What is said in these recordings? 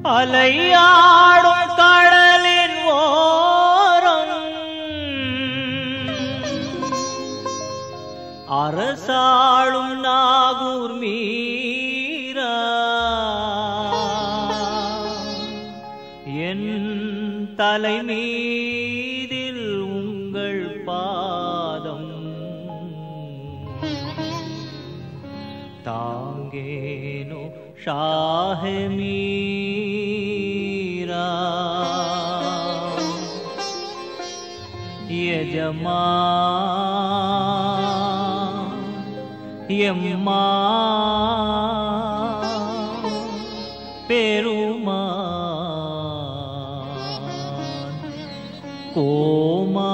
அலையாடும் கடலின் ஓரம் அரசாளும் நாகூர் மீரா என் தலை மீதில் உங்கள் பாதம் தாங்கேனோ ஷாஹ மீரா யஜமா எம்மா பெருமா கோமா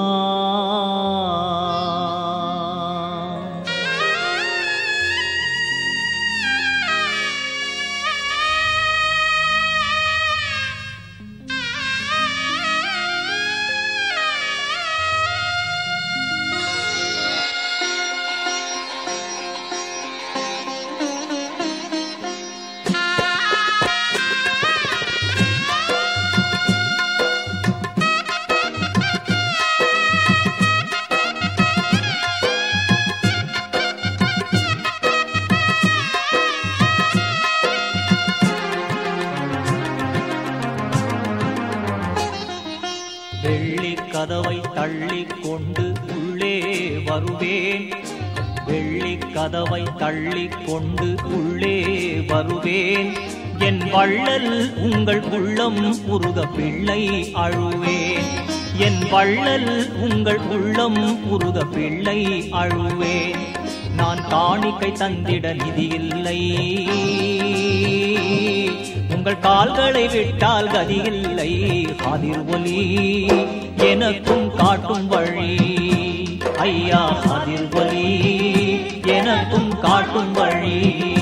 வெள்ளி கதவை தள்ளிக் கொண்டு உள்ளே வருவேன் வெள்ளி கதவை தள்ளிக் கொண்டு உள்ளே வருவேன் என் வள்ளல் உங்கள் உள்ளம் உருக பிள்ளை அழுவேன் என் வள்ளல் உங்கள் உள்ளம் உருக பிள்ளை அழுவேன் நான் காணிக்கை தந்திட நிதி இல்லை உங்கள் கால்களை விட்டால் கதி இல்லை காதிர் ஒலி எனக்கும் காட்டும் வழி ஐயா காதிர் ஒலி எனக்கும் காட்டும் வழி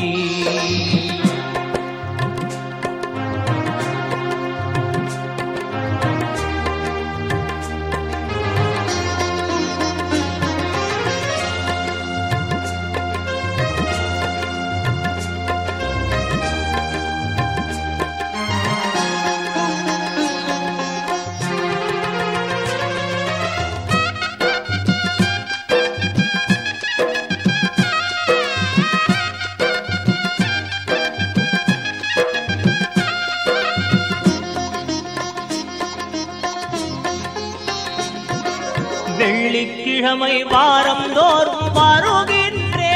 வெள்ளிக்கிழமை வாரம் தோறும் வருகின்றே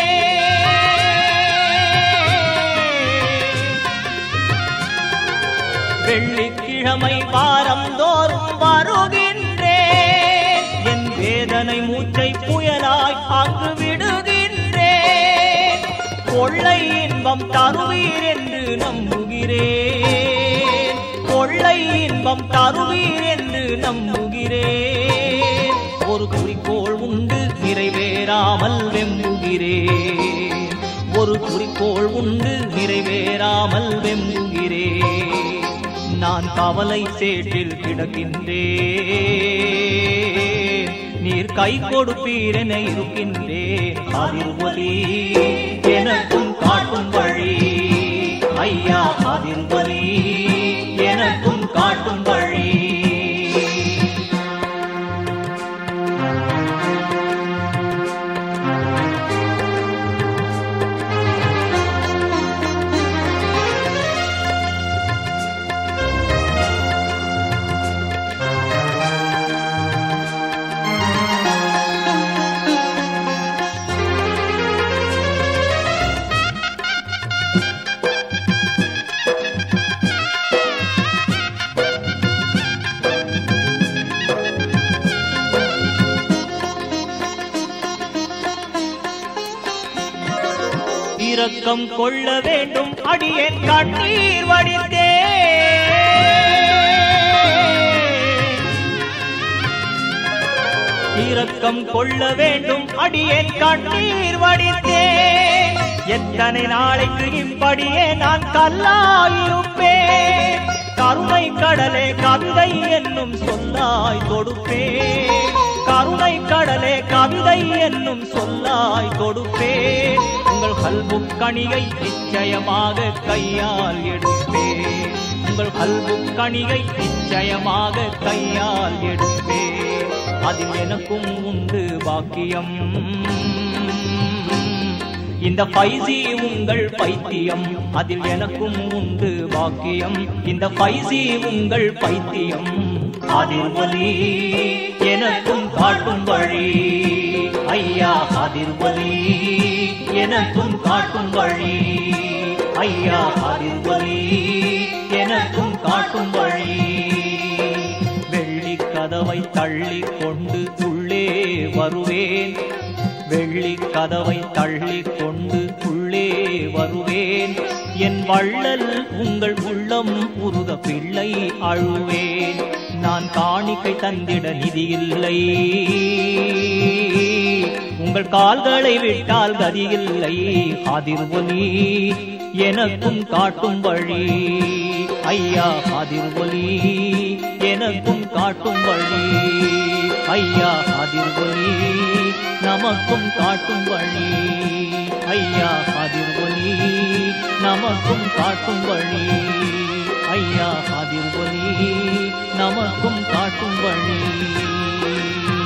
வெள்ளிக்கிழமை வாரம் தோறும் வருகின்றே என் வேதனை மூச்சை புயலாய் அங்கு விடுகின்றேன் கொள்ளை இன்பம் தருவீர் என்று நம்புகிறேன் கொள்ளை இன்பம் தருவீர் என்று நம்புகிறேன் ஒரு குறிக்கோள் உண்டு நிறைவேறாமல் வெம்புகிறேன் ஒரு குறிக்கோள் உண்டு நிறைவேறாமல் வெம்புகிறேன் நான் கவலை சேற்றில் கிடக்கின்றேன் நீர் கை கொடுப்பீர் என இருக்கின்றேன் அதிர் ஒலி எனக்கும் காட்டும் வழி ஐயா அதிர் ஒலி எனக்கும் காட்டும் வழி இரக்கம் கொள்ள வேண்டும் அடியேன் கண்ணீர் வடித்தே இரக்கம் கொள்ள வேண்டும் அடியேன் கண்ணீர் வடித்தே எத்தனை நாளைக்கு இப்படியே நான் கல்லாயிருப்பேன் கருணை கடலே கவிதை என்னும் சொல்லாய் கொடுப்பேன் கருணை கடலே கவிதை என்னும் சொல்லாய் கொடுப்பேன் உங்கள் கல்புக் கனியை நிச்சயமாக கையால் எடுப்பேன் உங்கள் கல்பு கணிகை நிச்சயமாக கையால் எடுப்பே அதில் எனக்கும் உண்டு பாக்கியம் இந்த பைசி உங்கள் பைத்தியம் அதில் எனக்கும் உண்டு பாக்கியம் இந்த பைசி உங்கள் பைத்தியம் அதில் ஒலி எனக்கும் காட்டும் வழி ஐயா அதில் ஒலி எனக்கும் காட்டும் வழி ஐயா அதில் ஒலி எனக்கும் காட்டும் வழி வெள்ளி கதவை தள்ளி கொண்டு உள்ளே வருவேன் வெள்ளி கதவை தள்ளி கொண்டு உள்ளே வருவேன் என் வள்ளல் உங்கள் உள்ளம் உருக பிள்ளை அழுவேன் நான் காணிக்கை தந்திட நிதி இல்லை உங்கள் கால்களை விட்டால் கதி இல்லை அதிர் ஒலி எனக்கும் காட்டும் வழி ஐயா அதிர் ஒலி எனக்கும் காட்டும் வழி ஐயா அதிர் ஒலி நமக்கும் காட்டும் வழி ஐயா அதிர் ஒலி நமக்கும் காட்டும் வழி ஐயா அதிர் ஒலி நமக்கும் காட்டும் வழி